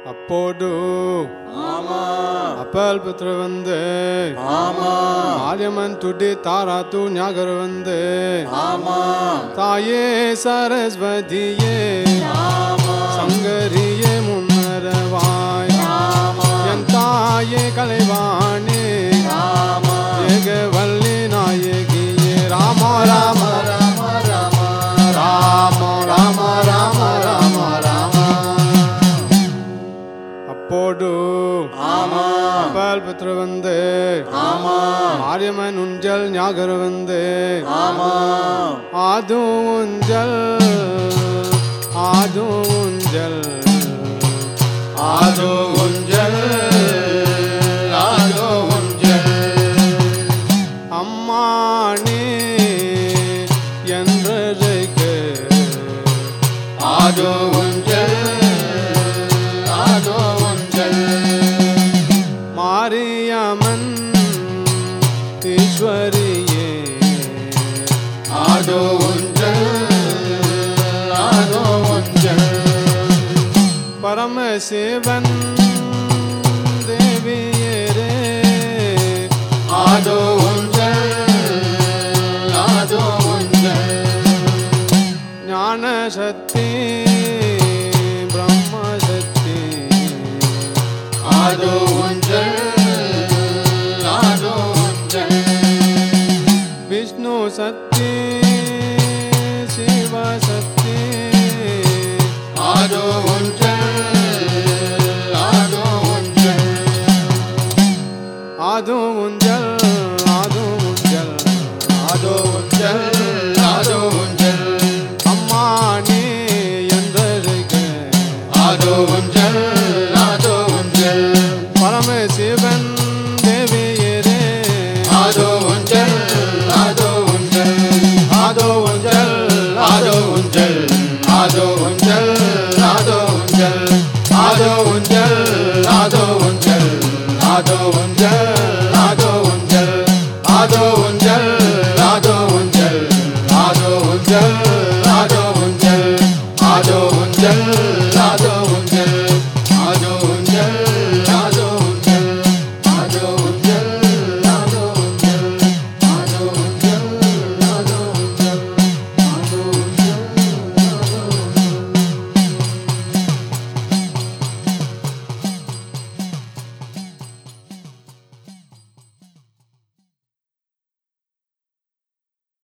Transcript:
அப்போது ஆமா அப்பல் புத்திர வந்து ஆமா ஆரியமன் துடி தாரா தூ ஞாகர் வந்து ஆமா தாயே சரஸ்வதியே ஆமா சங்கரியே முன்னரவாய் ஆமா என் தாயே கலைவாணி ஆமா ஏகவல்லி நாயகியே ராம ராம ராம ராம ராம ராம ராம ராம ராம அப்போது ஆமா அப்பல் புத்திர வந்து ஆமா ஆரியமன் உஞ்சல் ஞாகர் வந்து ஆமா ஆது உஞ்சல் ஆது உஞ்சல் ஆதோ உஞ்சல் ஆதோ உஞ்சல் அம்மானே என்றழைக்கு ஆதோ உஞ்சல் ஆதோ உஞ்சல் மாரியம்மன் ஈஸ்வரியே ஆதோ உஞ்சல் ஆதோ உஞ்சல் பரமசிவன் தேவியரே ஆதோ உஞ்சல் ஆதோ உஞ்சல் ஞான சக்தி பிரம்ம சக்தி ஆதோ உஞ்சல் ஆதோ உஞ்சல் விஷ்ணு சக்தி சிவ சக்தி ஆதோ உஞ்சல் ஆதோ உஞ்சல் ஆது உஞ்சல் ஆது உஞ்சல் ஆதோ உஞ்சல் ஆதோ உஞ்சல் அம்மா நீ என்றழைக்க ஆதோ உஞ்சல் ஆதோ உஞ்சல் பரமசிவன் தேவியரே ஆதோ உஞ்சல் ஆதோ உஞ்சல் ஆதோ உஞ்சல் ஆதோ உஞ்சல் ஆதோ உஞ்சல் ஆதோ உஞ்சல் ஆதோ உஞ்சல் ஆதோ உஞ்சல் ஆதோ உஞ்சல் ஆதோ உஞ்சல் ஆதோ உஞ்சல் ஆதோ உஞ்சல் ஆதோ உஞ்சல்